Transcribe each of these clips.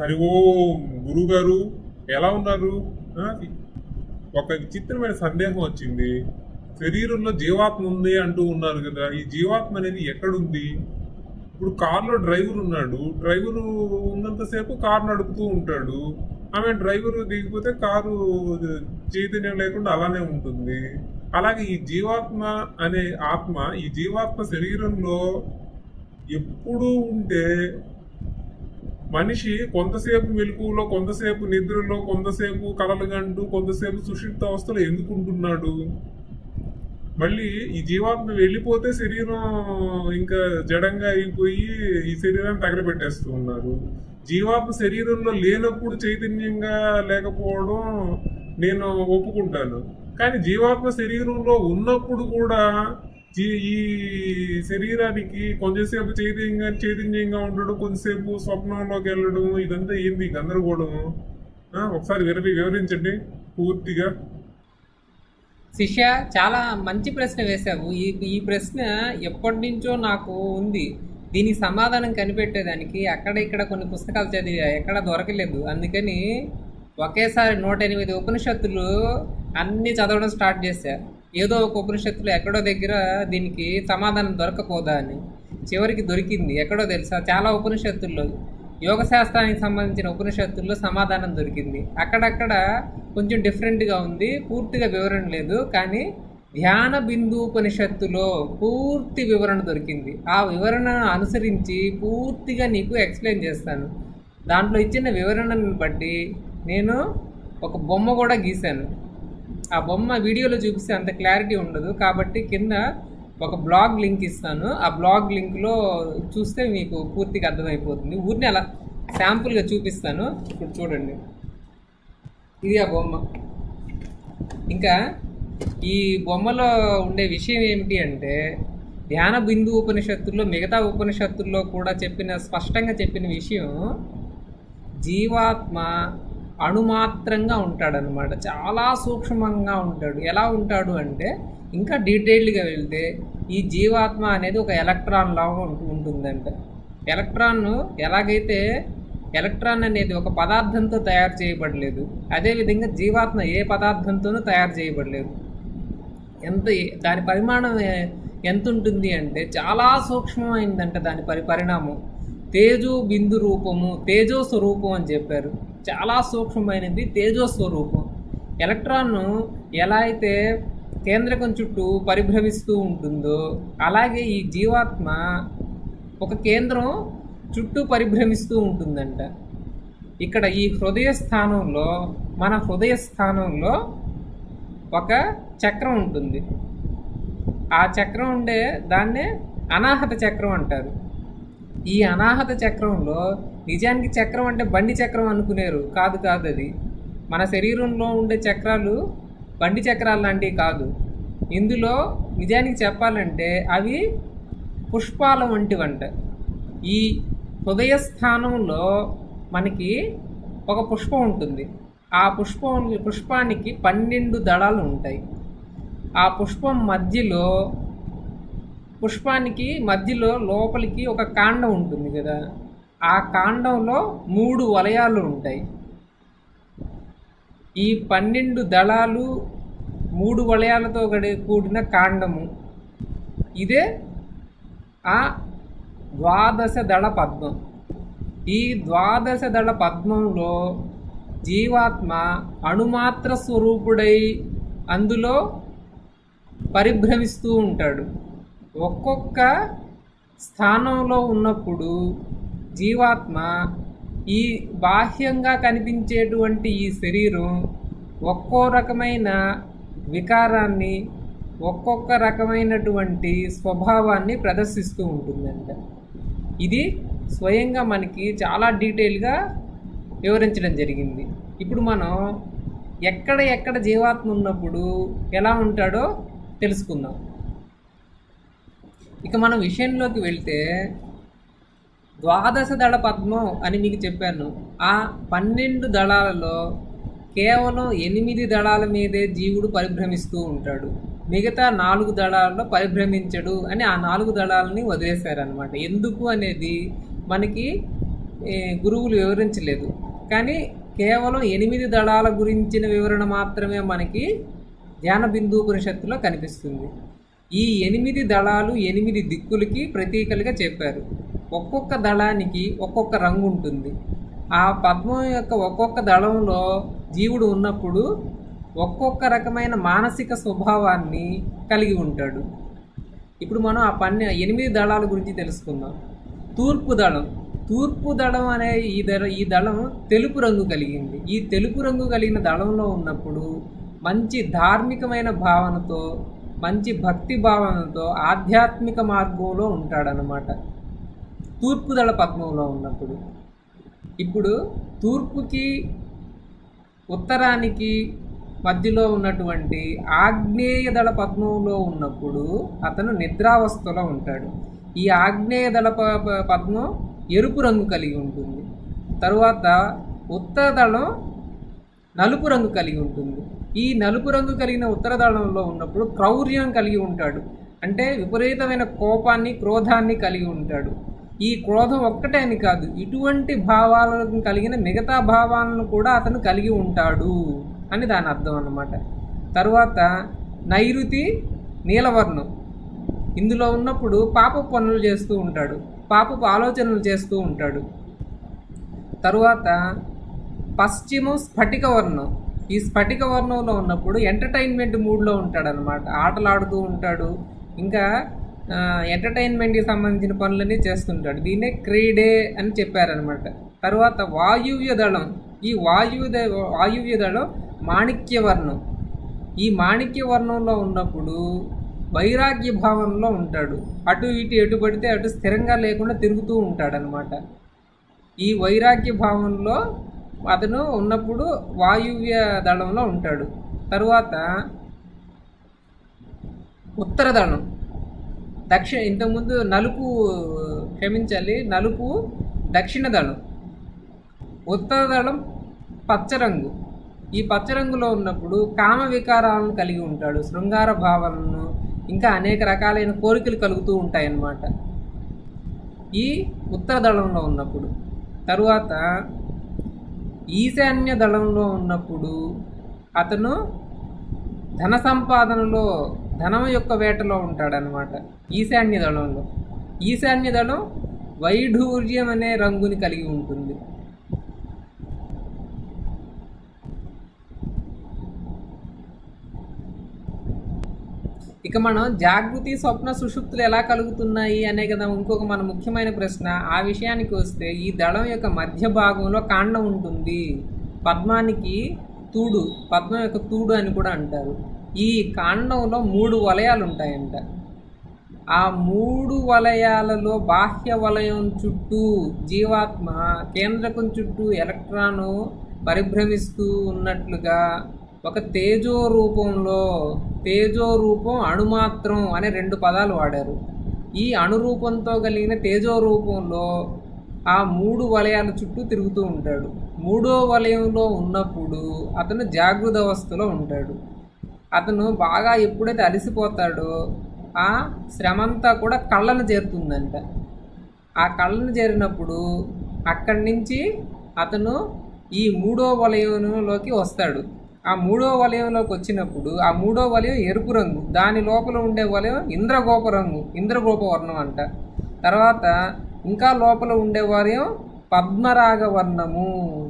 హరి ఓం గురుగారు ఎలా ఉన్నారు ఆ, ఒక విచిత్రమైన సందేహం వచ్చింది శరీరంలో జీవాత్మ ఉంది అంటూ ఉన్నారు కదా ఈ జీవాత్మ అనేది ఎక్కడుంది ఇప్పుడు కార్లో డ్రైవర్ ఉన్నాడు డ్రైవర్ ఉన్నంతసేపు కారు నడుపుతూ ఉంటాడు ఆమె డ్రైవర్ దిగిపోతే కారు చైతన్యం లేకుండా అలానే ఉంటుంది అలాగే ఈ జీవాత్మ అనే ఆత్మ ఈ జీవాత్మ శరీరంలో ఎప్పుడూ ఉంటే మనిషి కొంతసేపు మెలకువలో కొంతసేపు నిద్రలో కొంతసేపు కలలు గంటూ కొంతసేపు సుషిప్త అవస్థలో ఎందుకు ఉంటున్నాడు మళ్ళీ ఈ జీవాత్మ వెళ్ళిపోతే శరీరం ఇంకా జడంగా అయిపోయి ఈ శరీరాన్ని తగలబెట్టేస్తూ ఉన్నారు జీవాత్మ శరీరంలో లేనప్పుడు చైతన్యంగా లేకపోవడం నేను ఒప్పుకుంటాను కానీ జీవాత్మ శరీరంలో ఉన్నప్పుడు కూడా జీ- ఈ శరీరానికి కొంచెంసేపు చైతన్యంగా చైతన్యంగా ఉండడం కొంచెంసేపు స్వప్నంలోకి వెళ్ళడం ఇదంతా ఏంది గందరగోళం ఆ, ఒకసారి వివరి వివరించండి పూర్తిగా శిష్య చాలా మంచి ప్రశ్న వేశావు ఈ ఈ ప్రశ్న ఎప్పటి నుంచో నాకు ఉంది దీనికి సమాధానం కనిపెట్టేదానికి అక్కడ ఇక్కడ కొన్ని పుస్తకాలు చదివా ఎక్కడ దొరకలేదు అందుకని ఒకేసారి నూట ఎనిమిది ఉపనిషత్తులు అన్నీ చదవడం స్టార్ట్ చేశా ఏదో ఒక ఉపనిషత్తులు ఎక్కడో దగ్గర దీనికి సమాధానం దొరకపోదా అని చివరికి దొరికింది ఎక్కడో తెలుసా చాలా ఉపనిషత్తుల్లో యోగ శాస్త్రానికి సంబంధించిన ఉపనిషత్తుల్లో సమాధానం దొరికింది అక్కడక్కడ కొంచెం డిఫరెంట్గా ఉంది పూర్తిగా వివరణ లేదు కానీ ధ్యాన బిందు ఉపనిషత్తులో పూర్తి వివరణ దొరికింది ఆ వివరణను అనుసరించి పూర్తిగా నీకు ఎక్స్ప్లెయిన్ చేస్తాను దాంట్లో ఇచ్చిన వివరణను బట్టి నేను ఒక బొమ్మ కూడా గీశాను ఆ బొమ్మ వీడియోలో చూపిస్తే అంత క్లారిటీ ఉండదు కాబట్టి కింద ఒక బ్లాగ్ లింక్ ఇస్తాను ఆ బ్లాగ్ లింక్లో చూస్తే మీకు పూర్తిగా అర్థమైపోతుంది ఊరిని అలా శాంపుల్గా చూపిస్తాను ఇప్పుడు చూడండి ఇది ఆ బొమ్మ ఇంకా ఈ బొమ్మలో ఉండే విషయం ఏమిటి అంటే ధ్యాన బిందు ఉపనిషత్తుల్లో మిగతా ఉపనిషత్తుల్లో కూడా చెప్పిన స్పష్టంగా చెప్పిన విషయం జీవాత్మ అణుమాత్రంగా ఉంటాడనమాట చాలా సూక్ష్మంగా ఉంటాడు ఎలా ఉంటాడు అంటే ఇంకా డీటెయిల్డ్గా వెళ్తే ఈ జీవాత్మ అనేది ఒక ఎలక్ట్రాన్ లాగా ఉంటు- ఉంటుందంట ఎలక్ట్రాన్ ఎలాగైతే ఎలక్ట్రాన్ అనేది ఒక పదార్థంతో తయారు చేయబడలేదు అదేవిధంగా జీవాత్మ ఏ పదార్థంతోనూ తయారు చేయబడలేదు ఎంత దాని పరిమాణం ఎ- ఎంత ఉంటుంది అంటే చాలా సూక్ష్మమైందంట దాని పరి పరిణామం తేజో బిందు రూపము తేజో స్వరూపం అని చెప్పారు చాలా సూక్ష్మమైనది తేజో స్వరూపం ఎలక్ట్రాన్ ఎలా అయితే కేంద్రకం చుట్టూ పరిభ్రమిస్తూ ఉంటుందో అలాగే ఈ జీవాత్మ ఒక కేంద్రం చుట్టూ పరిభ్రమిస్తూ ఉంటుందంట ఇక్కడ ఈ హృదయ స్థానంలో మన హృదయ స్థానంలో ఒక చక్రం ఉంటుంది ఆ చక్రం ఉండే దాన్నే అనాహత చక్రం అంటారు ఈ అనాహత చక్రంలో నిజానికి చక్రం అంటే బండి చక్రం అనుకునేరు కాదు కాదు అది మన శరీరంలో ఉండే చక్రాలు బండి చక్రాలు లాంటివి కాదు ఇందులో నిజానికి చెప్పాలంటే అవి పుష్పాల వంటివంట ఈ హృదయ స్థానంలో మనకి ఒక పుష్పం ఉంటుంది ఆ పుష్పం పుష్పానికి పన్నెండు దళాలు ఉంటాయి ఆ పుష్పం మధ్యలో పుష్పానికి మధ్యలో లోపలికి ఒక కాండం ఉంటుంది కదా ఆ కాండంలో మూడు వలయాలు ఉంటాయి ఈ పన్నెండు దళాలు మూడు వలయాలతో గడి కూడిన కాండము ఇదే ఆ ద్వాదశ దళ పద్మం ఈ ద్వాదశ దళ పద్మంలో జీవాత్మ అణుమాత్ర స్వరూపుడై అందులో పరిభ్రమిస్తూ ఉంటాడు ఒక్కొక్క స్థానంలో ఉన్నప్పుడు జీవాత్మ ఈ బాహ్యంగా కనిపించేటువంటి ఈ శరీరం ఒక్కో రకమైన వికారాన్ని ఒక్కొక్క రకమైనటువంటి స్వభావాన్ని ప్రదర్శిస్తూ ఉంటుందంట ఇది స్వయంగా మనకి చాలా డీటెయిల్గా వివరించడం జరిగింది ఇప్పుడు మనం ఎక్కడ ఎక్కడ జీవాత్మ ఉన్నప్పుడు ఎలా ఉంటాడో తెలుసుకుందాం ఇక మనం విషయంలోకి వెళ్తే ద్వాదశ దళ పద్మం అని మీకు చెప్పాను ఆ పన్నెండు దళాలలో కేవలం ఎనిమిది దళాల మీదే జీవుడు పరిభ్రమిస్తూ ఉంటాడు మిగతా నాలుగు దళాలలో పరిభ్రమించడు అని ఆ నాలుగు దళాలని వదిలేశారనమాట ఎందుకు అనేది మనకి ఏ, గురువులు వివరించలేదు కానీ కేవలం ఎనిమిది దళాల గురించిన వివరణ మాత్రమే మనకి ధ్యాన బిందు ఉపనిషత్తులో కనిపిస్తుంది ఈ ఎనిమిది దళాలు ఎనిమిది దిక్కులకి ప్రతీకలుగా చెప్పారు ఒక్కొక్క దళానికి ఒక్కొక్క రంగు ఉంటుంది ఆ పద్మం యొక్క ఒక్కొక్క దళంలో జీవుడు ఉన్నప్పుడు ఒక్కొక్క రకమైన మానసిక స్వభావాన్ని కలిగి ఉంటాడు ఇప్పుడు మనం ఆ పన్నె ఎనిమిది దళాల గురించి తెలుసుకుందాం తూర్పు దళం తూర్పు దళం అనే ఈ దళ ఈ దళం తెలుపు రంగు కలిగింది ఈ తెలుపు రంగు కలిగిన దళంలో ఉన్నప్పుడు మంచి ధార్మికమైన భావనతో మంచి భక్తి భావనతో ఆధ్యాత్మిక మార్గంలో ఉంటాడనమాట తూర్పు దళ పద్మంలో ఉన్నప్పుడు ఇప్పుడు తూర్పుకి ఉత్తరానికి మధ్యలో ఉన్నటువంటి ఆగ్నేయ దళ పద్మంలో ఉన్నప్పుడు అతను నిద్రావస్థలో ఉంటాడు ఈ ఆగ్నేయ దళ ప- ప- పద్మం ఎరుపు రంగు కలిగి ఉంటుంది తరువాత ఉత్తర దళం నలుపు రంగు కలిగి ఉంటుంది ఈ నలుపు రంగు కలిగిన ఉత్తర దళంలో ఉన్నప్పుడు క్రౌర్యం కలిగి ఉంటాడు అంటే విపరీతమైన కోపాన్ని క్రోధాన్ని కలిగి ఉంటాడు ఈ క్రోధం ఒక్కటే అని కాదు ఇటువంటి భావాలను కలిగిన మిగతా భావాలను కూడా అతను కలిగి ఉంటాడు అని దాని అర్థం అన్నమాట తరువాత నైరుతి నీలవర్ణం ఇందులో ఉన్నప్పుడు పాప పనులు చేస్తూ ఉంటాడు పాపపు ఆలోచనలు చేస్తూ ఉంటాడు తరువాత పశ్చిమం స్ఫటిక వర్ణం ఈ స్ఫటిక వర్ణంలో ఉన్నప్పుడు ఎంటర్టైన్మెంట్ మూడ్లో ఉంటాడు అనమాట ఆటలాడుతూ ఉంటాడు ఇంకా ఆ, ఎంటర్టైన్మెంట్కి సంబంధించిన పనులన్నీ చేస్తుంటాడు దీన్నే క్రీడే అని చెప్పారనమాట తర్వాత వాయువ్య దళం ఈ వాయువ్య ద- వాయువ్య దళం మాణిక్య వర్ణం ఈ మాణిక్య వర్ణంలో ఉన్నప్పుడు వైరాగ్య భావనలో ఉంటాడు అటు ఇటు ఎటు పడితే అటు స్థిరంగా లేకుండా తిరుగుతూ ఉంటాడనమాట ఈ వైరాగ్య భావంలో అతను ఉన్నప్పుడు వాయువ్య దళంలో ఉంటాడు తరువాత ఉత్తర దళం దక్షిణ ఇంతకుముందు నలుపు క్షమించాలి నలుపు దక్షిణ దళం ఉత్తర దళం పచ్చ రంగు ఈ పచ్చ రంగులో ఉన్నప్పుడు కామ వికారాలను కలిగి ఉంటాడు శృంగార భావనను ఇంకా అనేక రకాలైన కోరికలు కలుగుతూ ఉంటాయన్నమాట ఈ ఉత్తర దళంలో ఉన్నప్పుడు తరువాత ఈశాన్య దళంలో ఉన్నప్పుడు అతను ధన సంపాదనలో ధనం యొక్క వేటలో ఉంటాడనమాట ఈశాన్య దళంలో ఈశాన్య దళం వైఢూర్యం అనే రంగుని కలిగి ఉంటుంది ఇక మనం జాగృతి స్వప్న సుషుప్తులు ఎలా కలుగుతున్నాయి అనే కదా ఇంకొక మన ముఖ్యమైన ప్రశ్న ఆ విషయానికి వస్తే ఈ దళం యొక్క మధ్య భాగంలో కాండం ఉంటుంది పద్మానికి తూడు పద్మం యొక్క తూడు అని కూడా అంటారు ఈ కాండంలో మూడు వలయాలు ఉంటాయంట ఆ మూడు వలయాలలో బాహ్య వలయం చుట్టూ జీవాత్మ కేంద్రకం చుట్టూ ఎలక్ట్రాను పరిభ్రమిస్తూ ఉన్నట్లుగా ఒక తేజో రూపంలో తేజో రూపం అణుమాత్రం అనే రెండు పదాలు వాడారు ఈ అణురూపంతో కలిగిన తేజో రూపంలో ఆ మూడు వలయాల చుట్టూ తిరుగుతూ ఉంటాడు మూడో వలయంలో ఉన్నప్పుడు అతను జాగృత అవస్థలో ఉంటాడు అతను బాగా ఎప్పుడైతే అలసిపోతాడో ఆ శ్రమంతా కూడా కళ్ళను చేరుతుందంట ఆ కళ్ళను చేరినప్పుడు అక్కడి నుంచి అతను ఈ మూడో వలయంలోకి వస్తాడు ఆ మూడో వలయంలోకి వచ్చినప్పుడు ఆ మూడో వలయం ఎరుపు రంగు దాని లోపల ఉండే వలయం ఇంద్రగోప రంగు ఇంద్రగోప వర్ణం అంట తర్వాత ఇంకా లోపల ఉండే వలయం పద్మరాగ వర్ణము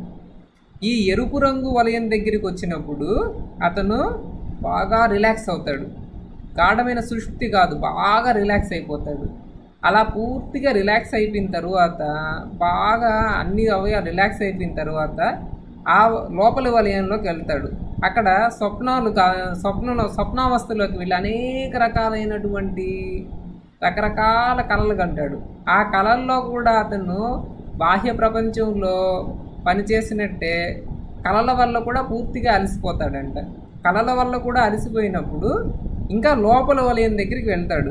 ఈ ఎరుపు రంగు వలయం దగ్గరికి వచ్చినప్పుడు అతను బాగా రిలాక్స్ అవుతాడు గాఢమైన సుషుప్తి కాదు బాగా రిలాక్స్ అయిపోతాడు అలా పూర్తిగా రిలాక్స్ అయిపోయిన తర్వాత బాగా అన్ని అవయవాలు రిలాక్స్ అయిపోయిన తర్వాత ఆ లోపలి వలయంలోకి వెళ్తాడు అక్కడ స్వప్నాలు కా స్వప్నంలో స్వప్నావస్థలోకి వెళ్ళి అనేక రకాలైనటువంటి రకరకాల కళలు కంటాడు ఆ కళల్లో కూడా అతను బాహ్య ప్రపంచంలో పనిచేసినట్టే కళల వల్ల కూడా పూర్తిగా అలసిపోతాడంట కళల వల్ల కూడా అలసిపోయినప్పుడు ఇంకా లోపల వలయం దగ్గరికి వెళ్తాడు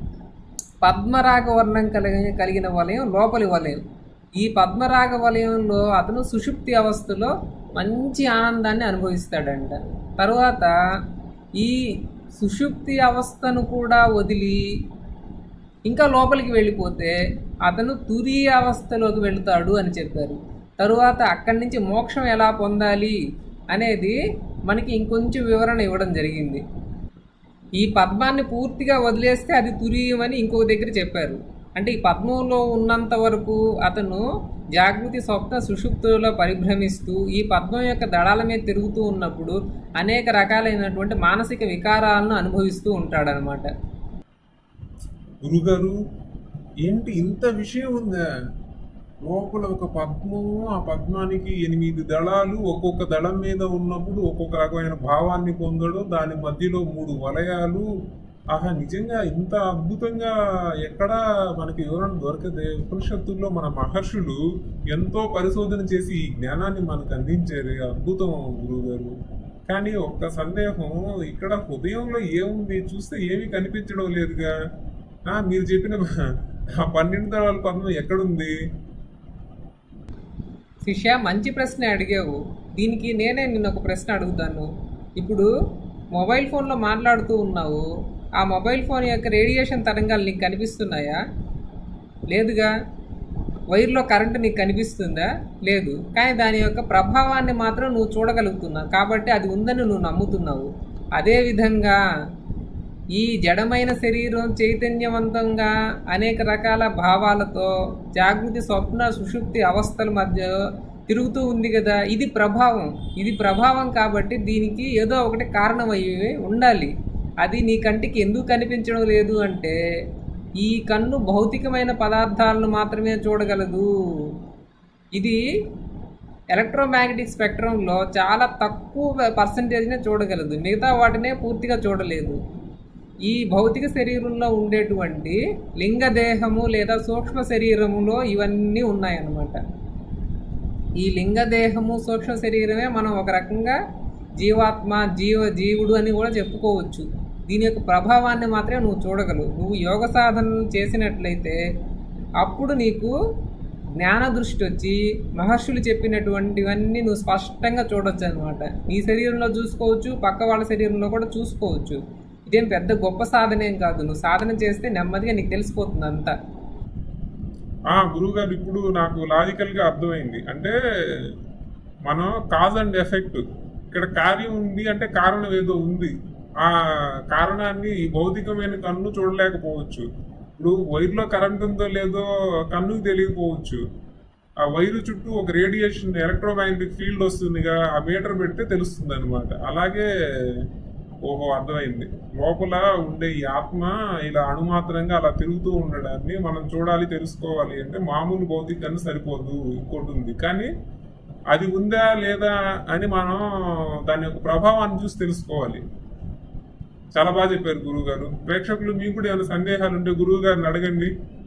పద్మరాగ వర్ణం కలిగిన కలిగిన వలయం లోపలి వలయం ఈ పద్మరాగ వలయంలో అతను సుషుప్తి అవస్థలో మంచి ఆనందాన్ని అనుభవిస్తాడంట తరువాత ఈ సుషుప్తి అవస్థను కూడా వదిలి ఇంకా లోపలికి వెళ్ళిపోతే అతను తురీయ అవస్థలోకి వెళుతాడు అని చెప్పారు తరువాత అక్కడి నుంచి మోక్షం ఎలా పొందాలి అనేది మనకి ఇంకొంచెం వివరణ ఇవ్వడం జరిగింది ఈ పద్మాన్ని పూర్తిగా వదిలేస్తే అది తురీయం అని ఇంకొక దగ్గర చెప్పారు అంటే ఈ పద్మంలో ఉన్నంత వరకు అతను జాగృతి స్వప్న సుషుప్తులలో పరిభ్రమిస్తూ ఈ పద్మం యొక్క దళాల మీద తిరుగుతూ ఉన్నప్పుడు అనేక రకాలైనటువంటి మానసిక వికారాలను అనుభవిస్తూ ఉంటాడనమాట గురుగారు ఏంటి ఇంత విషయం ఉందా లోపల ఒక పద్మము ఆ పద్మానికి ఎనిమిది దళాలు ఒక్కొక్క దళం మీద ఉన్నప్పుడు ఒక్కొక్క రకమైన భావాన్ని పొందడం దాని మధ్యలో మూడు వలయాలు ఆహా నిజంగా ఇంత అద్భుతంగా ఎక్కడా మనకి వివరణ దొరకదే ఉపనిషత్తుల్లో మన మహర్షులు ఎంతో పరిశోధన చేసి ఈ జ్ఞానాన్ని మనకు అందించారు అద్భుతం గురువుగారు కానీ ఒక్క సందేహం ఇక్కడ హృదయంలో ఏముంది చూస్తే ఏమీ కనిపించడం లేదుగా ఆ, మీరు చెప్పిన ఆ పన్నెండు దళాల పద్మం ఎక్కడుంది శిష్య మంచి ప్రశ్న అడిగావు దీనికి నేనే నిన్ను ఒక ప్రశ్న అడుగుతాను ఇప్పుడు మొబైల్ ఫోన్లో మాట్లాడుతూ ఉన్నావు ఆ మొబైల్ ఫోన్ యొక్క రేడియేషన్ తరంగాలు నీకు కనిపిస్తున్నాయా లేదుగా వైర్లో కరెంటు నీకు కనిపిస్తుందా లేదు కానీ దాని యొక్క ప్రభావాన్ని మాత్రం నువ్వు చూడగలుగుతున్నావు కాబట్టి అది ఉందని నువ్వు నమ్ముతున్నావు అదేవిధంగా ఈ జడమైన శరీరం చైతన్యవంతంగా అనేక రకాల భావాలతో జాగృతి స్వప్న సుషుప్తి అవస్థల మధ్య తిరుగుతూ ఉంది కదా ఇది ప్రభావం ఇది ప్రభావం కాబట్టి దీనికి ఏదో ఒకటి కారణం అయ్యి ఉండాలి అది నీ కంటికి ఎందుకు కనిపించడం లేదు అంటే ఈ కన్ను భౌతికమైన పదార్థాలను మాత్రమే చూడగలదు ఇది ఎలక్ట్రోమాగ్నెటిక్ స్పెక్ట్రంలో చాలా తక్కువ పర్సంటేజ్నే చూడగలదు మిగతా వాటినే పూర్తిగా చూడలేదు ఈ భౌతిక శరీరంలో ఉండేటువంటి లింగదేహము లేదా సూక్ష్మ శరీరములో ఇవన్నీ ఉన్నాయన్నమాట ఈ లింగదేహము సూక్ష్మ శరీరమే మనం ఒక రకంగా జీవాత్మ జీవ జీవుడు అని కూడా చెప్పుకోవచ్చు దీని యొక్క ప్రభావాన్ని మాత్రమే నువ్వు చూడగలవు నువ్వు యోగ సాధనలు చేసినట్లయితే అప్పుడు నీకు జ్ఞాన దృష్టి వచ్చి మహర్షులు చెప్పినటువంటివన్నీ నువ్వు స్పష్టంగా చూడొచ్చు అనమాట నీ శరీరంలో చూసుకోవచ్చు పక్క వాళ్ళ శరీరంలో కూడా చూసుకోవచ్చు ఇదేం పెద్ద గొప్ప సాధన ఏం కాదు నువ్వు సాధన చేస్తే నెమ్మదిగా నీకు తెలిసిపోతుంది అంతా ఆ గురువుగారు ఇప్పుడు నాకు లాజికల్ గా అర్థమైంది అంటే మనం కాజ్ అండ్ ఎఫెక్ట్ ఇక్కడ కార్యం ఉంది అంటే కారణం ఏదో ఉంది ఆ కారణాన్ని ఈ భౌతికమైన కన్ను చూడలేకపోవచ్చు ఇప్పుడు వైర్లో కరెంట్ ఉందో లేదో కన్నుకు తెలియకపోవచ్చు ఆ వైరు చుట్టూ ఒక రేడియేషన్ ఎలక్ట్రోమాగ్నెటిక్ ఫీల్డ్ వస్తుందిగా ఆ మీటర్ పెడితే తెలుస్తుంది అనమాట అలాగే ఓహో అర్థమైంది లోపల ఉండే ఈ ఆత్మ ఇలా అణుమాత్రంగా అలా తిరుగుతూ ఉండడాన్ని మనం చూడాలి తెలుసుకోవాలి అంటే మామూలు భౌతికాన్ని సరిపోదు ఇంకోటి ఉంది కానీ అది ఉందా లేదా అని మనం దాని యొక్క ప్రభావాన్ని చూసి తెలుసుకోవాలి చాలా బాగా చెప్పారు గురువు గారు ప్రేక్షకులు మీకు కూడా ఏమైనా సందేహాలు ఉంటే గురువు గారిని అడగండి